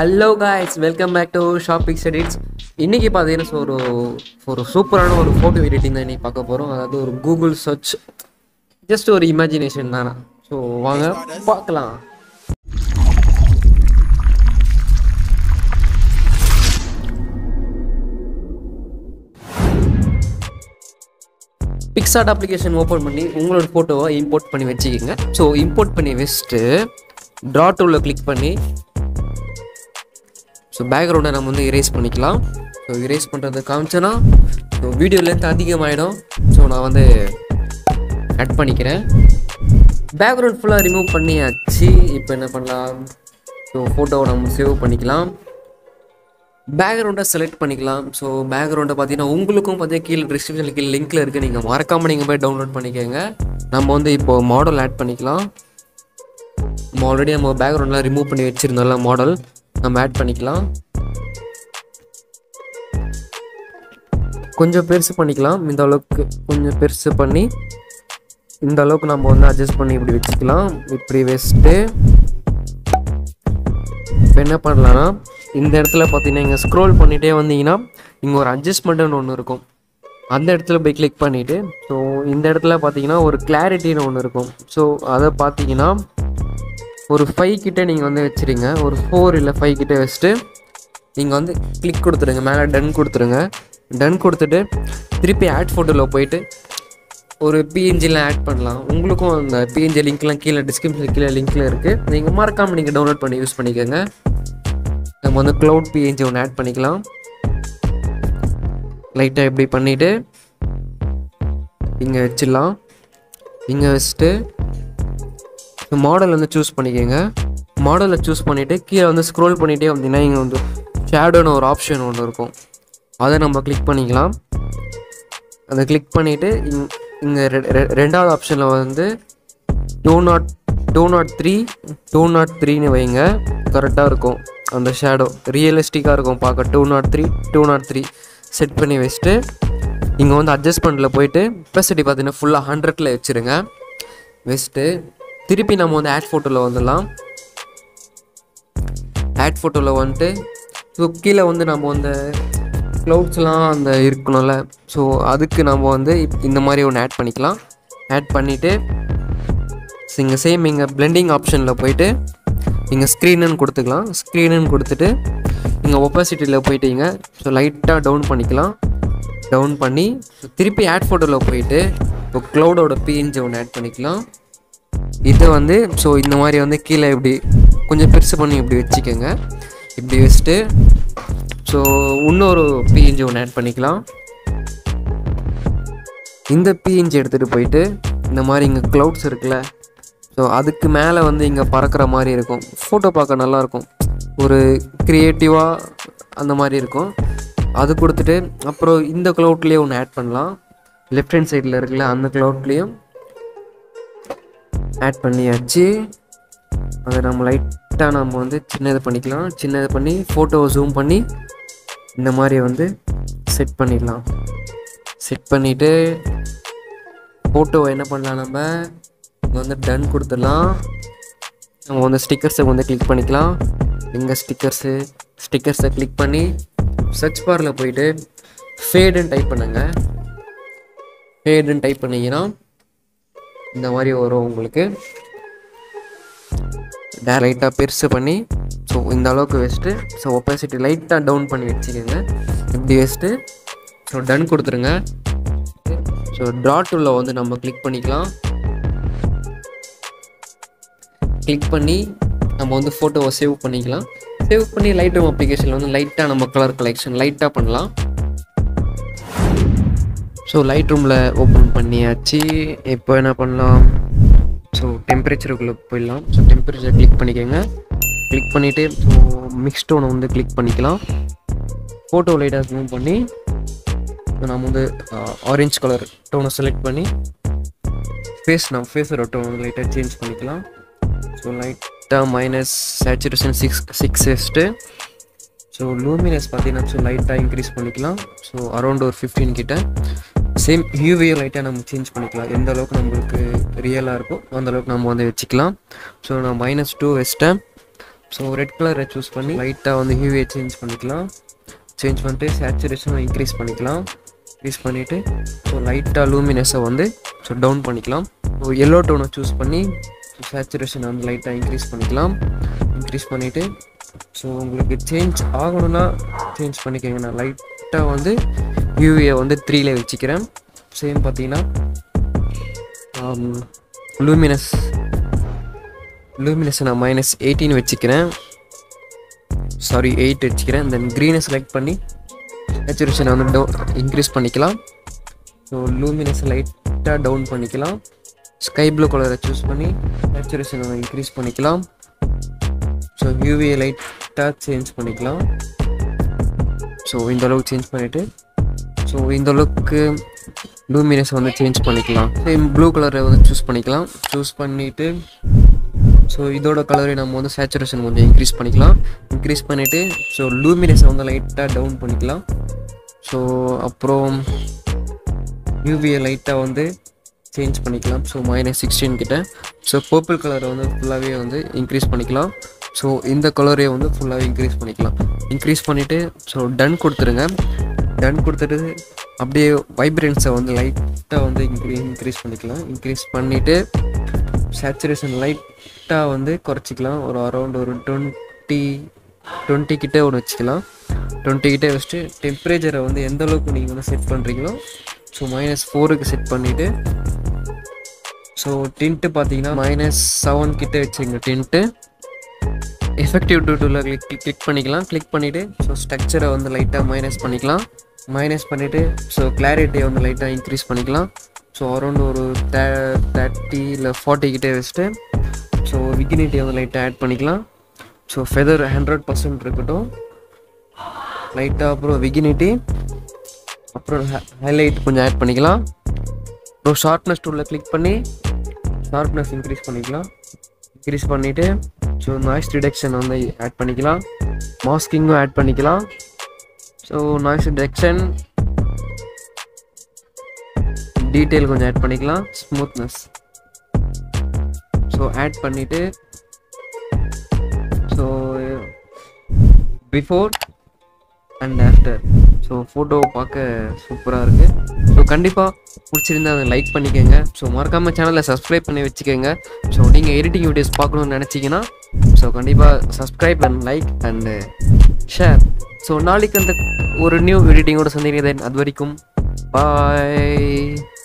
hello guys welcome back to shopping edits இன்றைக்கி பார்த்தீங்கன்னா so ஒரு ஒரு சூப்பரான ஒரு ஃபோட்டோ எடிட்டிங் தான் இன்றைக்கி பார்க்க போகிறோம் அதாவது ஒரு கூகுள் சர்ச் ஜஸ்ட் ஒரு இமேஜினேஷன் தானே ஸோ வாங்க பார்க்கலாம் பிக்சார்ட் அப்ளிகேஷன் ஓப்பன் பண்ணி உங்களோட ஃபோட்டோவை இம்போர்ட் பண்ணி வச்சுக்கிங்க ஸோ இம்போர்ட் பண்ணி வச்சுட்டு ட்ரா டூலில் கிளிக் பண்ணி ஸோ பேக்ரவுண்டை நம்ம வந்து erase பண்ணிக்கலாம் ஸோ erase பண்ணுறது காமிச்சேன்னா ஸோ வீடியோ லென்த் அதிகமாகிடும் ஸோ நான் வந்து ஆட் பண்ணிக்கிறேன் பேக்ரவுண்ட் ஃபுல்லாக ரிமூவ் பண்ணியாச்சு இப்போ என்ன பண்ணலாம் ஸோ ஃபோட்டோவை நம்ம சேவ் பண்ணிக்கலாம் பேக்ரவுண்டை செலக்ட் பண்ணிக்கலாம் ஸோ பேக்ரவுண்டை பார்த்தீங்கன்னா உங்களுக்கும் பார்த்தீங்கன்னா கீழே டிஸ்கிரிப்ஷனில் கீழே லிங்க்கில் இருக்குது நீங்கள் மறக்காமல் நீங்கள் போய் டவுன்லோட் பண்ணிக்கோங்க நம்ம வந்து இப்போ மாடல் ஆட் பண்ணிக்கலாம் நம்ம ஆல்ரெடி நம்ம பேக்ரவுண்ட்லாம் ரிமூவ் பண்ணி வச்சுருந்தோம்ல மாடல் நம்ம ஆட் பண்ணிக்கலாம் கொஞ்சம் பெருசு பண்ணிக்கலாம் இந்த அளவுக்கு கொஞ்சம் பெருசு பண்ணி இந்த அளவுக்கு நம்ம வந்து அட்ஜஸ்ட் பண்ணி இப்படி வச்சுக்கலாம் இப்படி வச்சுட்டு இப்போ என்ன பண்ணலான்னா இந்த இடத்துல பார்த்தீங்கன்னா இங்கே ஸ்க்ரோல் பண்ணிகிட்டே வந்தீங்கன்னா இங்கே ஒரு அட்ஜஸ்ட்மெண்ட்டுன்னு ஒன்று இருக்கும் அந்த இடத்துல போய் கிளிக் பண்ணிவிட்டு ஸோ இந்த இடத்துல பார்த்தீங்கன்னா ஒரு கிளாரிட்டின்னு ஒன்று இருக்கும் ஸோ அதை பார்த்தீங்கன்னா ஒரு ஃபைவ் கிட்டே நீங்கள் வந்து வச்சுருங்க ஒரு ஃபோர் இல்லை ஃபைவ் கிட்டே வச்சுட்டு நீங்கள் வந்து கிளிக் கொடுத்துருங்க மேலே டன் கொடுத்துருங்க டன் கொடுத்துட்டு திருப்பி ஆட் ஃபோட்டோவில் போயிட்டு ஒரு பிஎன்ஜியில் ஆட் பண்ணலாம் உங்களுக்கும் அந்த பிஎன்ஜி லிங்க்லாம் கீழே டிஸ்கிரிப்ஷன் கீழே லிங்க்கில் இருக்குது நீங்கள் மறக்காமல் நீங்கள் டவுன்லோட் பண்ணி யூஸ் பண்ணிக்கோங்க நம்ம வந்து க்ளவுட் பிஎன்ஜி ஒன்று ஆட் பண்ணிக்கலாம் லைட்டாக இப்படி பண்ணிவிட்டு இங்கே வச்சிடலாம் இங்கே வச்சுட்டு மாடல் வந்து சூஸ் பண்ணிக்கோங்க மாடலை சூஸ் பண்ணிவிட்டு கீழே வந்து ஸ்க்ரோல் பண்ணிகிட்டே வந்தீங்கன்னா இங்கே வந்து ஷேடோன்னு ஒரு ஆப்ஷன் ஒன்று இருக்கும் அதை நம்ம கிளிக் பண்ணிக்கலாம் அதை கிளிக் பண்ணிவிட்டு இங் இங்கே ரெண்டாவது ஆப்ஷனில் வந்து two dot two dot three two dot த்ரீன்னு வைங்க கரெக்டாக இருக்கும் அந்த ஷேடோ ரியலிஸ்டிக்காக இருக்கும் பார்க்க two dot three two dot three set பண்ணி வச்சுட்டு இங்கே வந்து அட்ஜஸ்ட்மெண்ட்டில் போயிட்டு பெசிட்டி பார்த்தீங்கன்னா ஃபுல்லாக ஹண்ட்ரட்டில் வச்சுருங்க வச்சுட்டு திருப்பி நம்ம வந்து ஆட் ஃபோட்டோவில் வந்துடலாம் ஆட் ஃபோட்டோவில் வந்துட்டு ஸோ கீழே வந்து நம்ம வந்து க்ளவுட்ஸ்லாம் அந்த இருக்கணும்ல ஸோ அதுக்கு நம்ம வந்து இப்- இந்த மாதிரி ஒன்று ஆட் பண்ணிக்கலாம் ஆட் பண்ணிவிட்டு இங்கே சேம் இங்கே பிளெண்டிங் ஆப்ஷனில் போயிட்டு இங்கே ஸ்க்ரீனுன்னு கொடுத்துக்கலாம் ஸ்க்ரீனுன்னு கொடுத்துட்டு இங்கே ஒப்பாசிட்டியில் போயிட்டீங்க ஸோ லைட்டாக டவுன் பண்ணிக்கலாம் டவுன் பண்ணி so திருப்பி ஆட் ஃபோட்டோவில் போயிட்டு இப்போ க்ளவுடோட பிஎன்ஜி ஒன்று ஆட் பண்ணிக்கலாம் இது வந்து ஸோ இந்த மாதிரி வந்து கீழே இப்படி கொஞ்சம் பெருசு பண்ணி இப்படி வச்சுக்கோங்க இப்படி வச்சுட்டு ஸோ இன்னொரு பிஎன்ஜி ஒன்று ஆட் பண்ணிக்கலாம் இந்த பிஎன்ஜி எடுத்துகிட்டு போயிட்டு இந்த மாதிரி இங்கே க்ளவுட்ஸ் இருக்குல்ல ஸோ அதுக்கு மேலே வந்து இங்கே பறக்கிற மாதிரி இருக்கும் ஃபோட்டோ பார்க்க நல்லாயிருக்கும் ஒரு க்ரியேட்டிவாக அந்த மாதிரி இருக்கும் அது கொடுத்துட்டு அப்புறம் இந்த க்ளவுட்லேயே ஒன்று ஆட் பண்ணலாம் லெஃப்ட் ஹேண்ட் சைடில் இருக்குல்ல அந்த க்ளவுட்லேயும் ஆட் பண்ணியாச்சு அதை நம்ம லைட்டாக நம்ம வந்து சின்னது பண்ணிக்கலாம் சின்னது பண்ணி ஃபோட்டோவை ஜூம் பண்ணி இந்த மாதிரி வந்து செட் பண்ணிடலாம் செட் பண்ணிவிட்டு ஃபோட்டோவை என்ன பண்ணலாம் நம்ம இங்கே வந்து டன் கொடுத்துடலாம் நம்ம வந்து ஸ்டிக்கர்ஸை வந்து கிளிக் பண்ணிக்கலாம் இங்கே ஸ்டிக்கர்ஸு ஸ்டிக்கர்ஸை கிளிக் பண்ணி சர்ச் பாரில் போயிட்டு ஃபேடுன்னு டைப் பண்ணுங்க ஃபேடுன்னு டைப் பண்ணீங்கன்னா இந்த மாதிரி வரும் உங்களுக்கு லைட்டாக பெருசு பண்ணி ஸோ இந்த அளவுக்கு வச்சுட்டு ஸோ ஒப்பாசிட்டி லைட்டாக டவுன் பண்ணி வச்சுக்கோங்க இப்படி வச்சுட்டு ஸோ டன் கொடுத்துருங்க ஸோ ட்ராட் உள்ள வந்து நம்ம கிளிக் பண்ணிக்கலாம் கிளிக் பண்ணி நம்ம வந்து ஃபோட்டோவை சேவ் பண்ணிக்கலாம் சேவ் பண்ணி லைட் ரூம் அப்ளிகேஷனில் வந்து லைட்டாக நம்ம கலர் கலெக்ஷன் லைட்டாக பண்ணலாம் ஸோ லைட் ரூமில் ஓப்பன் பண்ணியாச்சு இப்போ என்ன பண்ணலாம் ஸோ டெம்பரேச்சருக்குள்ளே போயிடலாம் ஸோ டெம்பரேச்சர் கிளிக் பண்ணிக்கோங்க கிளிக் பண்ணிவிட்டு ஸோ மிக்ஸ் டோனை வந்து கிளிக் பண்ணிக்கலாம் ஃபோட்டோ லைட்டாக மூவ் பண்ணி ஸோ நம்ம வந்து ஆரஞ்சு கலர் டோனை செலக்ட் பண்ணி ஃபேஸ் நம்ம ஃபேஸோட டோன் வந்து லைட்டாக சேஞ்ச் பண்ணிக்கலாம் ஸோ லைட்டாக மைனஸ் சேச்சுரேஷன் சிக்ஸ் சிக்ஸ் வச்சுட்டு ஸோ லூமினஸ் பார்த்தீங்கன்னா ஸோ லைட்டாக இன்க்ரீஸ் பண்ணிக்கலாம் ஸோ அரௌண்ட் ஒரு ஃபிஃப்டீன் கிட்ட சேம் யூவியை லைட்டாக நம்ம சேஞ்ச் பண்ணிக்கலாம் எந்த அளவுக்கு நம்மளுக்கு ரியலாக இருக்கோ அந்த அளவுக்கு நம்ம வந்து வச்சுக்கலாம் ஸோ நான் மைனஸ் டூ வச்சிட்டேன் ஸோ ரெட் கலரை சூஸ் பண்ணி லைட்டாக வந்து ஹியூவே சேஞ்ச் பண்ணிக்கலாம் சேஞ்ச் பண்ணிட்டு சேச்சுரேஷனை இன்க்ரீஸ் பண்ணிக்கலாம் இன்க்ரீஸ் பண்ணிவிட்டு ஸோ லைட்டாக லூமினஸை வந்து ஸோ டவுன் பண்ணிக்கலாம் ஸோ எல்லோ டோனை சூஸ் பண்ணி ஸோ சேச்சுரேஷனை வந்து லைட்டாக இன்க்ரீஸ் பண்ணிக்கலாம் இன்க்ரீஸ் பண்ணிவிட்டு ஸோ உங்களுக்கு சேஞ்ச் ஆகணும்னா சேஞ்ச் பண்ணிக்கோங்க நான் லைட்டாக வந்து யூவியை வந்து த்ரீல வச்சுக்கிறேன் சேம் பார்த்தீங்கன்னா லூமினஸ் லூமினஸ் நான் மைனஸ் எயிட்டின் வச்சுக்கிறேன் சாரி எயிட் வச்சுக்கிறேன் தென் க்ரீனை செலக்ட் பண்ணி சேச்சுரேஷனை வந்து டவு இன்க்ரீஸ் பண்ணிக்கலாம் ஸோ லூமினஸ் லைட்டாக டவுன் பண்ணிக்கலாம் ஸ்கை ப்ளூ கலரை சூஸ் பண்ணி சேச்சுரேஷனை இன்க்ரீஸ் பண்ணிக்கலாம் ஸோ யூவியை லைட்டாக சேஞ்ச் பண்ணிக்கலாம் ஸோ இந்த அளவுக்கு சேஞ்ச் பண்ணிவிட்டு ஸோ இந்த அளவுக்கு லூமினஸ் வந்து சேஞ்ச் பண்ணிக்கலாம் சேம் ப்ளூ கலரை வந்து சூஸ் பண்ணிக்கலாம் சூஸ் பண்ணிவிட்டு ஸோ இதோட கலரை நம்ம வந்து சேச்சுரேஷன் கொஞ்சம் இன்க்ரீஸ் பண்ணிக்கலாம் இன்க்ரீஸ் பண்ணிவிட்டு ஸோ லூமினஸை வந்து லைட்டாக டவுன் பண்ணிக்கலாம் ஸோ அப்புறம் யூவியை லைட்டாக வந்து சேஞ்ச் பண்ணிக்கலாம் ஸோ மைனஸ் சிக்ஸ்டீன் கிட்ட ஸோ பர்பிள் கலரை வந்து ஃபுல்லாகவே வந்து இன்க்ரீஸ் பண்ணிக்கலாம் ஸோ இந்த கலரே வந்து ஃபுல்லாகவே இன்க்ரீஸ் பண்ணிக்கலாம் இன்க்ரீஸ் பண்ணிவிட்டு ஸோ டன் கொடுத்துருங்க டன் கொடுத்துட்டு அப்படியே வைப்ரன்ஸை வந்து லைட்டாக வந்து இன்க்ரீ இன்க்ரீஸ் பண்ணிக்கலாம் இன்க்ரீஸ் பண்ணிவிட்டு சேச்சுரேஷன் லைட்டாக வந்து குறைச்சிக்கலாம் ஒரு அரௌண்ட் ஒரு டுவெண்ட்டி டுவெண்ட்டி கிட்டே ஒன்று வச்சுக்கலாம் டுவெண்ட்டி கிட்டே வச்சுட்டு டெம்பரேச்சரை வந்து எந்த அளவுக்கு நீங்கள் வந்து செட் பண்ணுறீங்களோ ஸோ மைனஸ் ஃபோருக்கு செட் பண்ணிவிட்டு ஸோ டின்ட்டு பார்த்தீங்கன்னா மைனஸ் செவன் கிட்டே வச்சுங்க டின்ட்டு எஃபெக்டிவ் டூட்டில் கிளிக் கிளிக் பண்ணிக்கலாம் கிளிக் பண்ணிவிட்டு ஸோ ஸ்ட்ரக்சரை வந்து லைட்டாக மைனஸ் பண்ணிக்கலாம் மைனஸ் பண்ணிவிட்டு ஸோ கிளாரிட்டியை வந்து லைட்டாக இன்க்ரீஸ் பண்ணிக்கலாம் ஸோ அரௌண்ட் ஒரு தே தேர்ட்டி இல்லை ஃபார்ட்டி கிட்டே வச்சுட்டு ஸோ விகினிட்டியை வந்து லைட்டாக ஆட் பண்ணிக்கலாம் ஸோ ஃபெதர் ஹண்ட்ரட் பர்சன்ட் இருக்கட்டும் லைட்டாக அப்புறம் விகினிட்டி அப்புறம் ஹைலைட் கொஞ்சம் ஆட் பண்ணிக்கலாம் அப்புறம் ஷார்ப்னஸ் டூலில் கிளிக் பண்ணி ஷார்ப்னஸ் இன்க்ரீஸ் பண்ணிக்கலாம் இன்க்ரீஸ் பண்ணிவிட்டு ஸோ நாய்ஸ் ரிடக்ஷன் வந்து ஆட் பண்ணிக்கலாம் மாஸ்கிங்கும் ஆட் பண்ணிக்கலாம் ஸோ நாய்ஸ் ரிடக்ஷன் டீட்டெயில் கொஞ்சம் ஆட் பண்ணிக்கலாம் ஸ்மூத்னஸ் ஸோ ஆட் பண்ணிவிட்டு so before and after so photo பார்க்க சூப்பராக இருக்குது ஸோ கண்டிப்பாக பிடிச்சிருந்தா அதை லைக் பண்ணிக்கோங்க ஸோ மறக்காமல் சேனலை சப்ஸ்கிரைப் பண்ணி வச்சுக்கோங்க ஸோ நீங்கள் எடிட்டிங் வீடியோஸ் பார்க்கணுன்னு நினச்சிங்கன்னா ஸோ கண்டிப்பாக subscribe and like and share so நாளைக்கு அந்த ஒரு நியூ எடிட்டிங்கோட சந்திக்கிறேன் அது வரைக்கும் பாய்